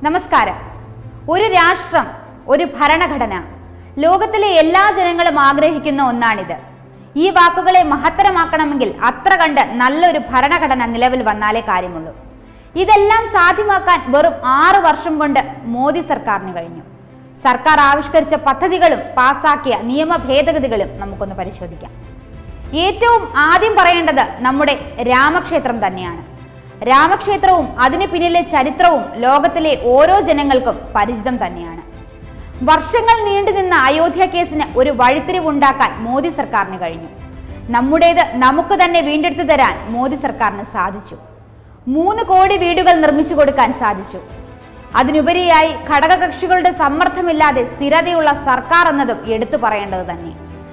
നമസ്കാരം ഒരു രാഷ്ട്രം ഒരു ഭരണഘടന ലോകത്തിലെ എല്ലാ ജനങ്ങളും ആഗ്രഹിക്കുന്ന ഒന്നാണിത് ഈ വാക്കുകളെ മഹത്തരമാക്കണമെങ്കിൽ അത്ര കണ്ട് നല്ലൊരു ഭരണഘടന നിലവിൽ വന്നാലേ കാര്യമുള്ളൂ ഇതെല്ലാം സാധ്യമാക്കാൻ വെറും ആറു വർഷം കൊണ്ട് മോദി സർക്കാരിന് കഴിഞ്ഞു സർക്കാർ ആവിഷ്കരിച്ച പദ്ധതികളും പാസാക്കിയ നിയമ ഭേദഗതികളും നമുക്കൊന്ന് പരിശോധിക്കാം ഏറ്റവും ആദ്യം പറയേണ്ടത് നമ്മുടെ രാമക്ഷേത്രം തന്നെയാണ് രാമക്ഷേത്രവും അതിന് പിന്നിലെ ചരിത്രവും ലോകത്തിലെ ഓരോ ജനങ്ങൾക്കും പരിചിതം തന്നെയാണ് വർഷങ്ങൾ നീണ്ടുനിന്ന അയോധ്യ കേസിന് ഒരു വഴിത്തിരിവുണ്ടാക്കാൻ മോദി സർക്കാരിന് കഴിഞ്ഞു നമ്മുടേത് നമുക്ക് തന്നെ വീണ്ടെടുത്തു തരാൻ മോദി സർക്കാരിന് സാധിച്ചു മൂന്ന് കോടി വീടുകൾ നിർമ്മിച്ചു കൊടുക്കാൻ സാധിച്ചു അതിനുപരിയായി ഘടകകക്ഷികളുടെ സമ്മർദ്ദമില്ലാതെ സ്ഥിരതയുള്ള സർക്കാർ എന്നതും എടുത്തു പറയേണ്ടത് തന്നെ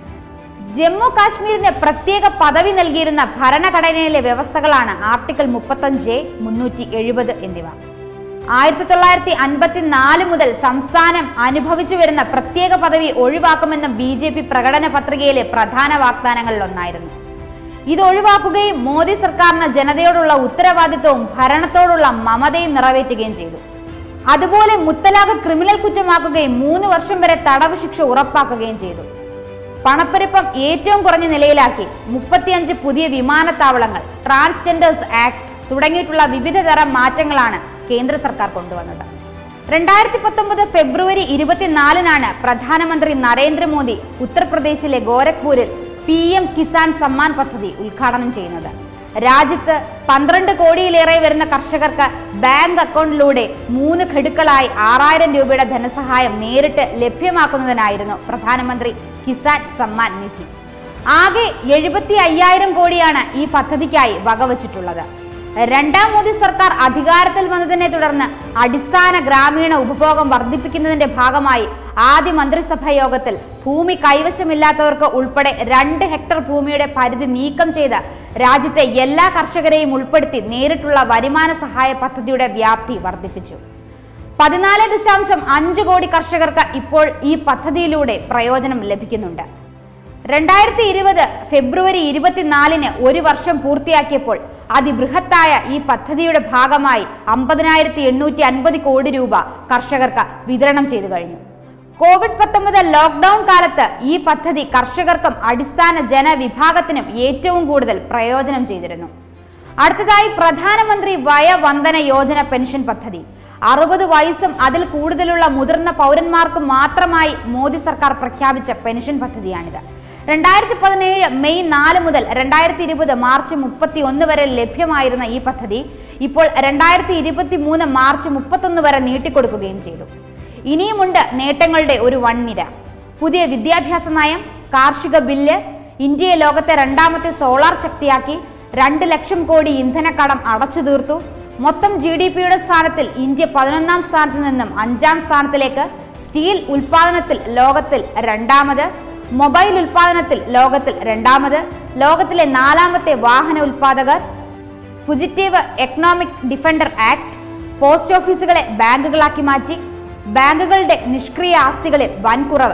ജമ്മു കാശ്മീരിന് പ്രത്യേക പദവി നൽകിയിരുന്ന ഭരണഘടനയിലെ വ്യവസ്ഥകളാണ് ആർട്ടിക്കിൾ മുപ്പത്തഞ്ച് മുന്നൂറ്റി എഴുപത് എന്നിവ ആയിരത്തി തൊള്ളായിരത്തി അൻപത്തിനാല് മുതൽ സംസ്ഥാനം അനുഭവിച്ചു വരുന്ന പ്രത്യേക പദവി ഒഴിവാക്കുമെന്ന ബി ജെ പി പ്രകടന പത്രികയിലെ പ്രധാന വാഗ്ദാനങ്ങളിലൊന്നായിരുന്നു ഇത് ഒഴിവാക്കുകയും മോദി സർക്കാരിന് ജനതയോടുള്ള ഉത്തരവാദിത്വവും ഭരണത്തോടുള്ള മമതയും നിറവേറ്റുകയും ചെയ്തു അതുപോലെ മുത്തലാഖ് ക്രിമിനൽ കുറ്റമാക്കുകയും മൂന്ന് വർഷം വരെ തടവ് ശിക്ഷ ഉറപ്പാക്കുകയും ചെയ്തു പണപ്പെരുപ്പം ഏറ്റവും കുറഞ്ഞ നിലയിലാക്കി മുപ്പത്തിയഞ്ച് പുതിയ വിമാനത്താവളങ്ങൾ ട്രാൻസ്ജെൻഡേഴ്സ് ആക്ട് തുടങ്ങിയിട്ടുള്ള വിവിധ തരം മാറ്റങ്ങളാണ് കേന്ദ്ര സർക്കാർ കൊണ്ടുവന്നത് രണ്ടായിരത്തി പത്തൊമ്പത് ഫെബ്രുവരി ഇരുപത്തിനാലിനാണ് പ്രധാനമന്ത്രി നരേന്ദ്രമോദി ഉത്തർപ്രദേശിലെ ഗോരഖ്പൂരിൽ പി എം കിസാൻ സമ്മാൻ പദ്ധതി ഉദ്ഘാടനം ചെയ്യുന്നത് രാജ്യത്ത് പന്ത്രണ്ട് കോടിയിലേറെ വരുന്ന കർഷകർക്ക് ബാങ്ക് അക്കൗണ്ടിലൂടെ മൂന്ന് ഘടുക്കളായി ആറായിരം രൂപയുടെ ധനസഹായം നേരിട്ട് ലഭ്യമാക്കുന്നതിനായിരുന്നു പ്രധാനമന്ത്രി കിസാൻ സമ്മാൻ നിധി ആകെ എഴുപത്തി അയ്യായിരം കോടിയാണ് ഈ പദ്ധതിക്കായി വകവച്ചിട്ടുള്ളത് രണ്ടാം മോദി സർക്കാർ അധികാരത്തിൽ വന്നതിനെ തുടർന്ന് അടിസ്ഥാന ഗ്രാമീണ ഉപഭോഗം വർദ്ധിപ്പിക്കുന്നതിന്റെ ഭാഗമായി ആദ്യ മന്ത്രിസഭാ യോഗത്തിൽ ഭൂമി കൈവശമില്ലാത്തവർക്ക് ഉൾപ്പെടെ രണ്ട് ഹെക്ടർ ഭൂമിയുടെ പരിധി നീക്കം ചെയ്ത് രാജ്യത്തെ എല്ലാ കർഷകരെയും ഉൾപ്പെടുത്തി നേരിട്ടുള്ള വരുമാന സഹായ പദ്ധതിയുടെ വ്യാപ്തി വർദ്ധിപ്പിച്ചു പതിനാല് ദശാംശം അഞ്ച് കോടി കർഷകർക്ക് ഇപ്പോൾ ഈ പദ്ധതിയിലൂടെ പ്രയോജനം ലഭിക്കുന്നുണ്ട് രണ്ടായിരത്തി ഇരുപത് ഫെബ്രുവരി ഇരുപത്തിനാലിന് ഒരു വർഷം പൂർത്തിയാക്കിയപ്പോൾ അതിബൃഹത്തായ ഈ പദ്ധതിയുടെ ഭാഗമായി അമ്പതിനായിരത്തി എണ്ണൂറ്റി അൻപത് കോടി രൂപ കർഷകർക്ക് വിതരണം ചെയ്തു കഴിഞ്ഞു കോവിഡ് പത്തൊമ്പത് ലോക്ക്ഡൌൺ കാലത്ത് ഈ പദ്ധതി കർഷകർക്കും അടിസ്ഥാന ജനവിഭാഗത്തിനും ഏറ്റവും കൂടുതൽ പ്രയോജനം ചെയ്തിരുന്നു അടുത്തതായി പ്രധാനമന്ത്രി വയവന്ദന യോജന പെൻഷൻ പദ്ധതി അറുപത് വയസ്സും അതിൽ കൂടുതലുള്ള മുതിർന്ന പൗരന്മാർക്ക് മാത്രമായി മോദി സർക്കാർ പ്രഖ്യാപിച്ച പെൻഷൻ പദ്ധതിയാണിത് രണ്ടായിരത്തി പതിനേഴ് മെയ് നാല് മുതൽ രണ്ടായിരത്തി ഇരുപത് മാർച്ച് മുപ്പത്തി ഒന്ന് വരെ ലഭ്യമായിരുന്ന ഈ പദ്ധതി ഇപ്പോൾ രണ്ടായിരത്തി ഇരുപത്തി മൂന്ന് മാർച്ച് മുപ്പത്തൊന്ന് വരെ നീട്ടിക്കൊടുക്കുകയും ചെയ്തു ഇനിയുമുണ്ട് നേട്ടങ്ങളുടെ ഒരു വൻനിര പുതിയ വിദ്യാഭ്യാസ നയം കാർഷിക ബില്ല് ഇന്ത്യയെ ലോകത്തെ രണ്ടാമത്തെ സോളാർ ശക്തിയാക്കി രണ്ട് ലക്ഷം കോടി ഇന്ധനക്കടം അടച്ചു തീർത്തു മൊത്തം ജി ഡി പിയുടെ സ്ഥാനത്തിൽ ഇന്ത്യ പതിനൊന്നാം സ്ഥാനത്ത് നിന്നും അഞ്ചാം സ്ഥാനത്തിലേക്ക് സ്റ്റീൽ ഉൽപാദനത്തിൽ ലോകത്തിൽ രണ്ടാമത് മൊബൈൽ ഉൽപാദനത്തിൽ ലോകത്തിൽ രണ്ടാമത് ലോകത്തിലെ നാലാമത്തെ വാഹന ഉൽപാദകർ fugitive economic defender act post ഓഫീസുകളെ ബാങ്കുകളാക്കി മാറ്റി ബാങ്കുകളുടെ നിഷ്ക്രിയ ആസ്തികളിൽ വൻകുറവ്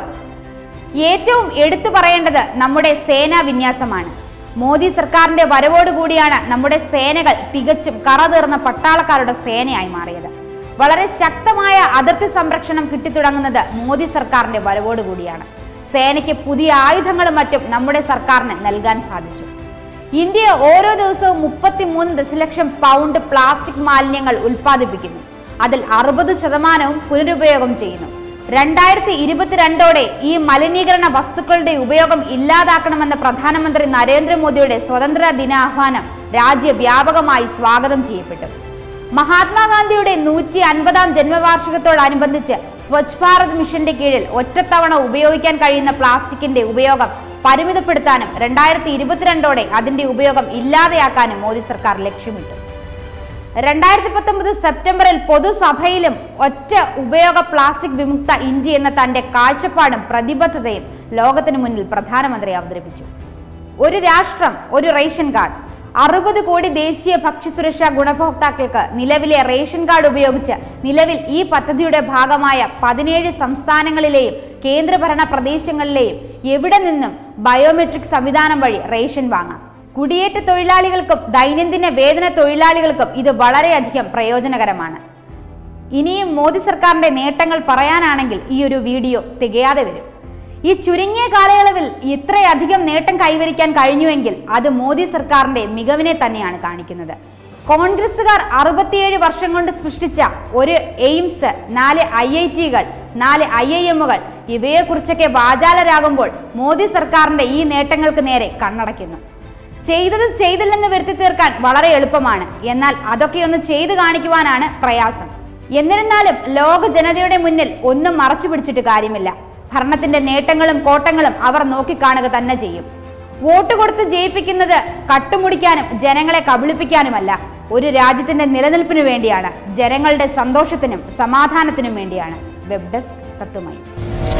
ഏറ്റവും എടുത്തു പറയേണ്ടത് നമ്മുടെ സേനാ വിന്യാസമാണ് മോദി സർക്കാരിന്റെ വരവോടുകൂടിയാണ് നമ്മുടെ സേനകൾ തികച്ചും കറതീർന്ന പട്ടാളക്കാരുടെ സേനയായി മാറിയത് വളരെ ശക്തമായ അതിർത്തി സംരക്ഷണം കിട്ടിത്തുടങ്ങുന്നത് മോദി സർക്കാരിന്റെ വരവോടുകൂടിയാണ് സേനയ്ക്ക് പുതിയ ആയുധങ്ങളും മറ്റും നമ്മുടെ സർക്കാരിന് നൽകാൻ സാധിച്ചു ഇന്ത്യ ഓരോ ദിവസവും മുപ്പത്തിമൂന്ന് ദശലക്ഷം പൗണ്ട് പ്ലാസ്റ്റിക് മാലിന്യങ്ങൾ ഉൽപ്പാദിപ്പിക്കുന്നു അതിൽ അറുപത് ശതമാനവും പുനരുപയോഗം ചെയ്യുന്നു രണ്ടായിരത്തി ഇരുപത്തിരണ്ടോടെ ഈ മലിനീകരണ വസ്തുക്കളുടെ ഉപയോഗം ഇല്ലാതാക്കണമെന്ന പ്രധാനമന്ത്രി നരേന്ദ്രമോദിയുടെ സ്വതന്ത്ര ദിനാഹ്വാനം രാജ്യവ്യാപകമായി സ്വാഗതം ചെയ്യപ്പെട്ടു മഹാത്മാഗാന്ധിയുടെ നൂറ്റി അൻപതാം ജന്മവാർഷികത്തോടനുബന്ധിച്ച് സ്വച്ഛ് ഭാരത് മിഷന്റെ കീഴിൽ ഒറ്റത്തവണ ഉപയോഗിക്കാൻ കഴിയുന്ന പ്ലാസ്റ്റിക്കിന്റെ ഉപയോഗം പരിമിതപ്പെടുത്താനും രണ്ടായിരത്തി ഇരുപത്തിരണ്ടോടെ അതിന്റെ ഉപയോഗം ഇല്ലാതെയാക്കാനും മോദി സർക്കാർ ലക്ഷ്യമിട്ടു രണ്ടായിരത്തി പത്തൊമ്പത് സെപ്റ്റംബറിൽ പൊതുസഭയിലും ഒറ്റ ഉപയോഗ പ്ലാസ്റ്റിക് വിമുക്ത ഇന്ത്യ എന്ന തന്റെ കാഴ്ചപ്പാടും പ്രതിബദ്ധതയും ലോകത്തിനു മുന്നിൽ പ്രധാനമന്ത്രി അവതരിപ്പിച്ചു ഒരു രാഷ്ട്രം ഒരു റേഷൻ കാർഡ് അറുപത് കോടി ദേശീയ ഭക്ഷ്യസുരക്ഷാ ഗുണഭോക്താക്കൾക്ക് നിലവിലെ റേഷൻ കാർഡ് ഉപയോഗിച്ച് നിലവിൽ ഈ പദ്ധതിയുടെ ഭാഗമായ പതിനേഴ് സംസ്ഥാനങ്ങളിലെയും കേന്ദ്രഭരണ പ്രദേശങ്ങളിലെയും എവിടെ നിന്നും ബയോമെട്രിക് സംവിധാനം വഴി റേഷൻ വാങ്ങാം കുടിയേറ്റ തൊഴിലാളികൾക്കും ദൈനംദിന വേതന തൊഴിലാളികൾക്കും ഇത് വളരെയധികം പ്രയോജനകരമാണ് ഇനിയും മോദി സർക്കാരിന്റെ നേട്ടങ്ങൾ പറയാനാണെങ്കിൽ ഈ ഒരു വീഡിയോ തികയാതെ വരും ഈ ചുരുങ്ങിയ കാലയളവിൽ ഇത്രയധികം നേട്ടം കൈവരിക്കാൻ കഴിഞ്ഞുവെങ്കിൽ അത് മോദി സർക്കാരിന്റെ മികവിനെ തന്നെയാണ് കാണിക്കുന്നത് കോൺഗ്രസുകാർ അറുപത്തിയേഴ് വർഷം കൊണ്ട് സൃഷ്ടിച്ച ഒരു എയിംസ് നാല് ഐ ഐ ടികൾ നാല് ഐ ഐ എമ്മുകൾ ഇവയെക്കുറിച്ചൊക്കെ വാചാലരാകുമ്പോൾ മോദി സർക്കാരിന്റെ ഈ നേട്ടങ്ങൾക്ക് നേരെ കണ്ണടയ്ക്കുന്നു ചെയ്തത് ചെയ്തില്ലെന്ന് വരുത്തി തീർക്കാൻ വളരെ എളുപ്പമാണ് എന്നാൽ അതൊക്കെ ഒന്ന് ചെയ്തു കാണിക്കുവാനാണ് പ്രയാസം എന്നിരുന്നാലും ലോക ജനതയുടെ മുന്നിൽ ഒന്നും മറച്ചു പിടിച്ചിട്ട് കാര്യമില്ല ഭരണത്തിന്റെ നേട്ടങ്ങളും കോട്ടങ്ങളും അവർ നോക്കിക്കാണുക തന്നെ ചെയ്യും വോട്ട് കൊടുത്ത് ജയിപ്പിക്കുന്നത് കട്ടുമുടിക്കാനും ജനങ്ങളെ കബളിപ്പിക്കാനുമല്ല ഒരു രാജ്യത്തിന്റെ നിലനിൽപ്പിനു വേണ്ടിയാണ് ജനങ്ങളുടെ സന്തോഷത്തിനും സമാധാനത്തിനും വേണ്ടിയാണ് വെബ് ഡെസ്ക് തത്വമായി